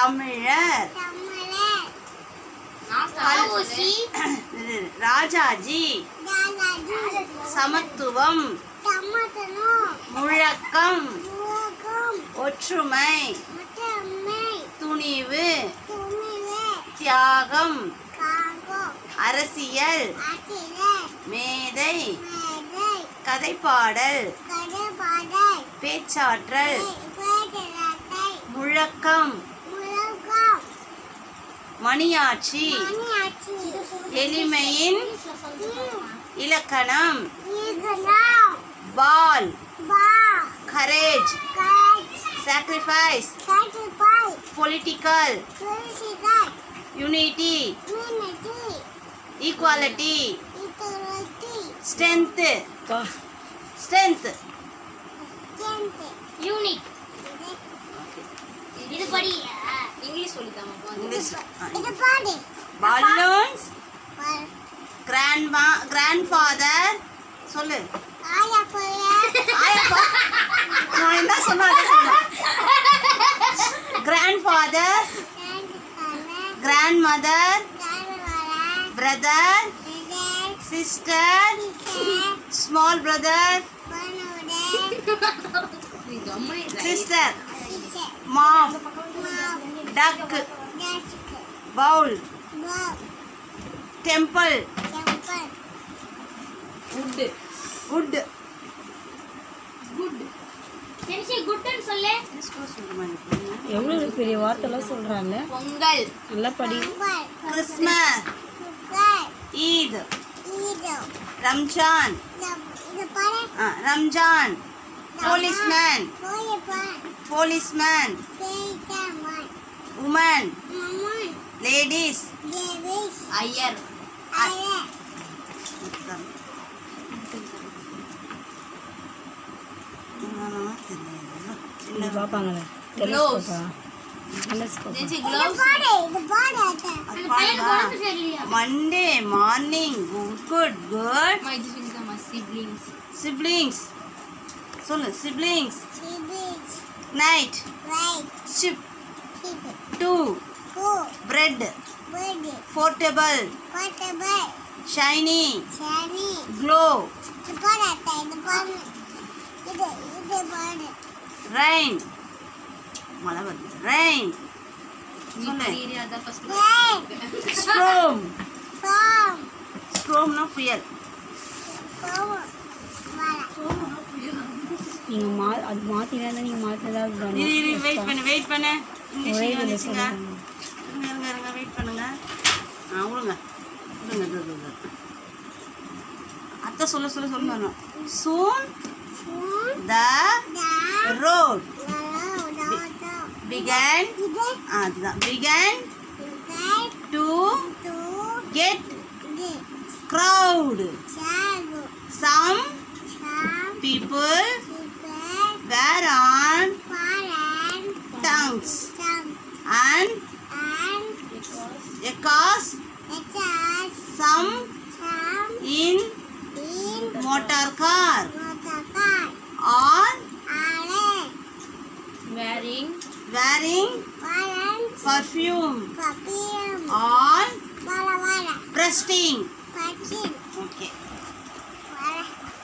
தமிழர் தமிழர் தவசி ராஜாஜி தாதாஜி சமத்துவம் சமத்தனம் முழக்கம் உலகம் ஒற்றுமை மற்றமை துணிவு துணிவு தியாகம் காகோ அரசியல் ஆசிரியர் மேதை மேதை கதைப்பாடல் கடைபாடல் பேச்சாற்றல் பேட்டை முழக்கம் உலகம் மணியாட்சி மணியாட்சி எளிமையின் இலக்கணம் ஈகலாம் பால் பா கரேஜ் கட் sacrifice கட்டுப்பாய் political புரிசிதல் unity மீனதி equality இத்தரத்தி strength strength ஜென்ட் யூனிட் இது படி இங்கிலீஷ் சொல்லித்தாமா English. இது பாடி balloons grandma grandfather சொல்லு ஆயா போய ஆயப்பா நான் என்ன சொன்னா grandfather grandmother brother sister small brother sister mom duck bowl temple good wood good தெரிசி குட்னு சொல்லு எவ்வளோ பெரிய வார்த்தைலாம் சொல்கிறாங்க பொங்கல் நல்லா படி christmas eid ramjan ah, ramjan policeman policeman woman ladies Iyer இது பார்ப்பாங்களே Gloves. டெலிஸ்கோப்பா தெரிசி க்ளவுஸ் அந்த பையனுக்கு உடம்பு சரியில்லையா monday morning good good அம்மா இது சொல்லித்தாமா சிப்ளிங்ஸ் siblings சொல்லு siblings night ship two bread portable shiny glow rain மழை வருது rain சொல்லு அதான் ஃபர்ஸ்ட் storm stormனா புயல் நீங்கள் மா அது மாற்றினா தான் நீங்கள் மாற்றினதா இரு இரு வெயிட் பண்ணு வெயிட் பண்ணு ஒரே இங்கிலீஷ் இதில் வந்துச்சுங்க சொல்லுங்க இருங்க இருங்க இருங்க வெயிட் பண்ணுங்க ஆ விடுங்க விடுங்க இது, இது, இது. அத்தை சொல்ல சொல்ல சொல்லணும் சூன் த ரோட் பிகன் அதுதான் began to get crowd some people were on tongues and because some in motor car or wearing wearing perfume or breasting